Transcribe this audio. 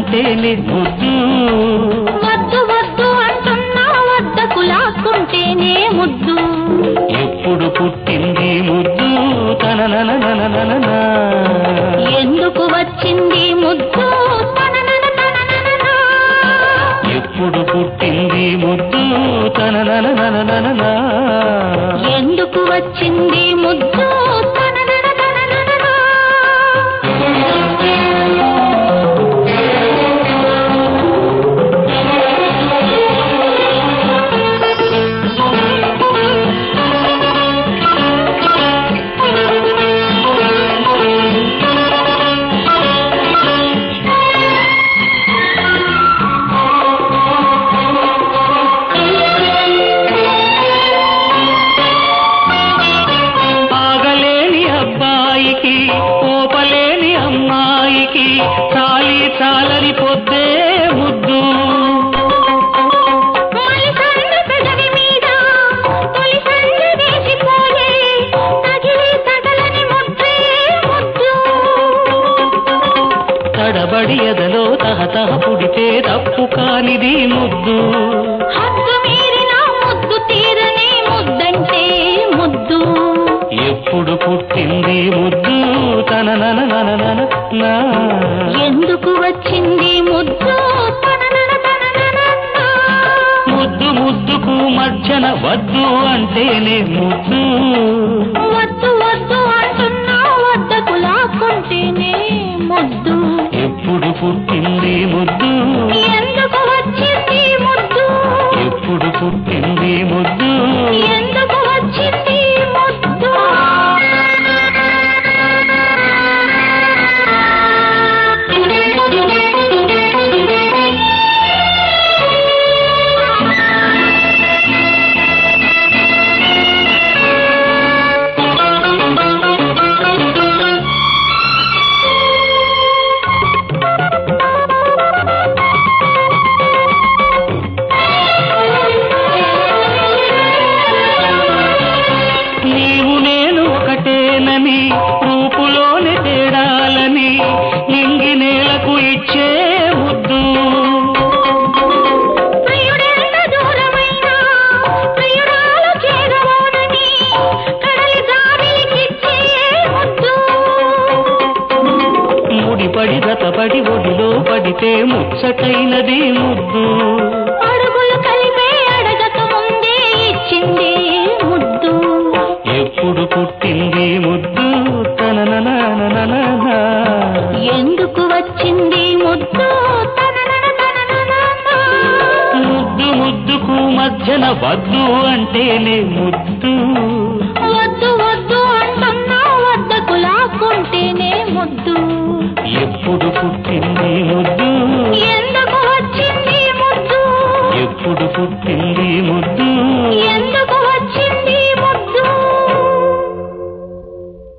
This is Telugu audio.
అంటేనే ముద్దు వద్దు వద్దు అంటున్నా వద్దకు లాక్కుంటేనే ముద్దు ఎప్పుడు పుట్టింది ముద్దు తనననననననా ఎందుకు వచ్చింది ముద్దు తననన తననననా. ఎప్పుడు పుట్టింది ముద్దు తననననననా ఎందుకు వచ్చింది ముద్దు తననన తననననా. ఆగలేని అబ్బాయికి ఓపలేని అమ్మాయికి చాలి చాలని పొద్దే ముద్దు మలిసందు పెదవి మీద తొలిసందు వేసిపోయే తగిలి తగలని ముద్దే ముద్దు తడబడి ఎదలో తహతహ పుడితే తప్పు కానిది ముద్దు హద్దు మీరిన ముద్దు తీరనే ముద్దంటే ముద్దు ఎప్పుడు పుట్టింది ముద్దు తనననననననా ఎందుకు వచ్చింది ముద్దు తననన తనననన్నా. ముద్దు ముద్దుకు మధ్యన వద్దు అంటేనే ముద్దు వద్దు వద్దు అంటున్నా వద్దకు లాక్కుంటేనే ముద్దు ఎప్పుడు పుట్టింది ముద్దు ఎందుకు వచ్చింది ముద్దు ఎప్పుడు పుట్టింది ముద్దు ఎందుకు వచ్చింది ముద్దు నీవు నేను ఒకటేనని రూపులోని తేడాలని నింగి నేలకు ఇచ్చే ముద్దు ప్రియుడెంత దూరమైనా ప్రియురాలు చేరవోనని కడలి జాబిలికిచ్చే ముద్దు ముడిపడి దతపడి ఒడిలో పడితే ముచ్చటైనది ముద్దు అడుగులు కలిపే అడగక ముందే ఇచ్చింది ముద్దు ఎప్పుడు పుట్టింది ముద్దు తనననననననా ఎందుకు వచ్చింది ముద్దు తననన తననననా. ముద్దు ముద్దుకు మధ్యన వద్దు అంటేనే ముద్దు వద్దు వద్దు అంటున్నా వద్దకు లాక్కుంటేనే ముద్దు